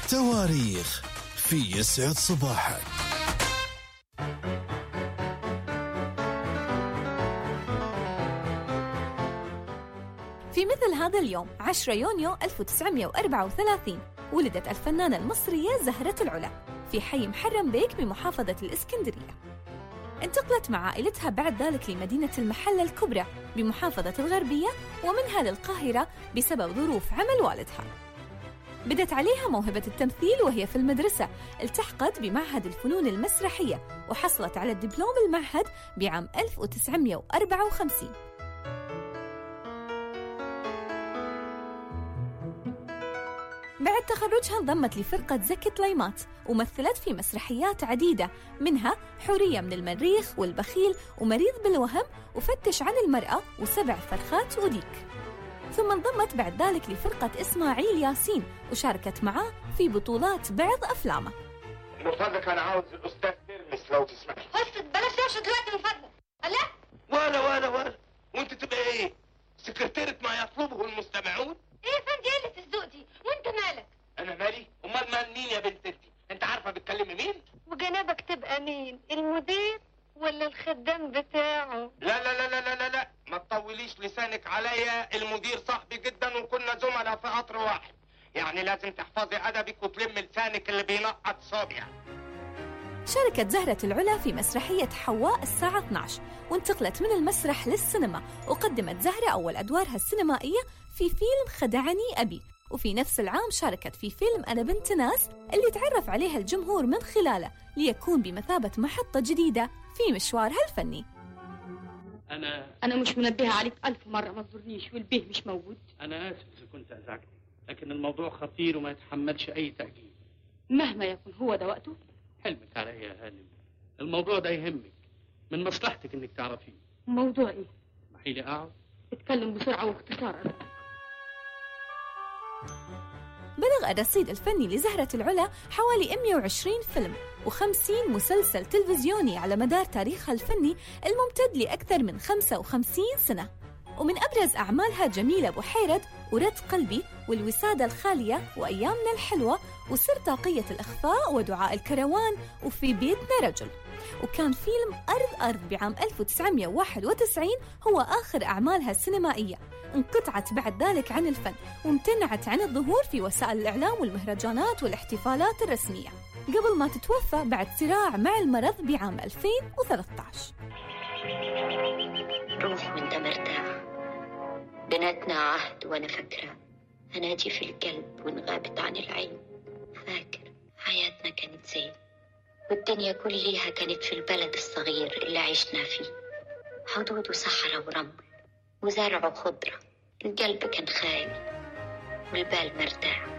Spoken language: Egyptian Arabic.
تواريخ في يسعد صباحك في مثل هذا اليوم 10 يونيو 1934 ولدت الفنانة المصرية زهرة العلا في حي محرم بيك بمحافظة الإسكندرية انتقلت مع عائلتها بعد ذلك لمدينة المحلة الكبرى بمحافظة الغربية ومنها للقاهرة بسبب ظروف عمل والدها بدت عليها موهبة التمثيل وهي في المدرسة التحقت بمعهد الفنون المسرحية وحصلت على الدبلوم المعهد بعام 1954 بعد تخرجها انضمت لفرقة زكي طليمات ومثلت في مسرحيات عديدة منها حورية من المريخ والبخيل ومريض بالوهم وفتش عن المرأة وسبع فرخات وديك ثم انضمت بعد ذلك لفرقة إسماعيل ياسين وشاركت معاه في بطولات بعض أفلامه من فضلك انا عاوز الاستاذ ترمس لو تسمح اسكت بلاش دوشه دلوقتي من فضلك لا ولا ولا ولا وانت تبقى ايه سكرتيرة ما يطلبه المستمعون ايه يا فندي ايه اللي الذوق دي وانت مالك انا مالي امال مال مين يا بنت انت انت عارفه بتكلمي مين وجنابك تبقى مين المدير ولا الخدام بتاعه لا لا لا لا لا لا, لا. ما تطوليش لسانك عليا المدير صاحبي جدا وكنا زملاء في قطر واحد يعني لازم تحفظي ادبك وتلم لسانك اللي بينقط صابع شاركت زهرة العلا في مسرحية حواء الساعة 12 وانتقلت من المسرح للسينما وقدمت زهرة أول أدوارها السينمائية في فيلم خدعني أبي وفي نفس العام شاركت في فيلم أنا بنت ناس اللي تعرف عليها الجمهور من خلاله ليكون بمثابة محطة جديدة في مشوارها الفني أنا أنا مش منبهة عليك ألف مرة ما تزورنيش والبيه مش موجود أنا آسف إذا كنت أزعجتك لكن الموضوع خطير وما يتحملش أي تأجيل مهما يكن هو ده وقته حلمك على يا هانم الموضوع ده يهمك من مصلحتك إنك تعرفيه موضوع إيه اسمحي لي أقعد اتكلم بسرعة واختصار أرجوك. بلغ الرصيد الفني لزهرة العلا حوالي 120 فيلم و50 مسلسل تلفزيوني على مدار تاريخها الفني الممتد لأكثر من 55 سنة ومن أبرز أعمالها جميلة بحيرد ورد قلبي والوسادة الخالية وأيامنا الحلوة وسر طاقية الإخفاء ودعاء الكروان وفي بيتنا رجل وكان فيلم أرض أرض بعام 1991 هو آخر أعمالها السينمائية انقطعت بعد ذلك عن الفن وامتنعت عن الظهور في وسائل الإعلام والمهرجانات والاحتفالات الرسمية قبل ما تتوفى بعد صراع مع المرض بعام 2013 روح من ده مرتاح بيناتنا عهد وانا فاكرة انادي في القلب وان غابت عن العين فاكر حياتنا كانت زين والدنيا كلها كانت في البلد الصغير اللي عشنا فيه حدود وصحراء ورمل وزرع وخضرة القلب كان خالي والبال مرتاح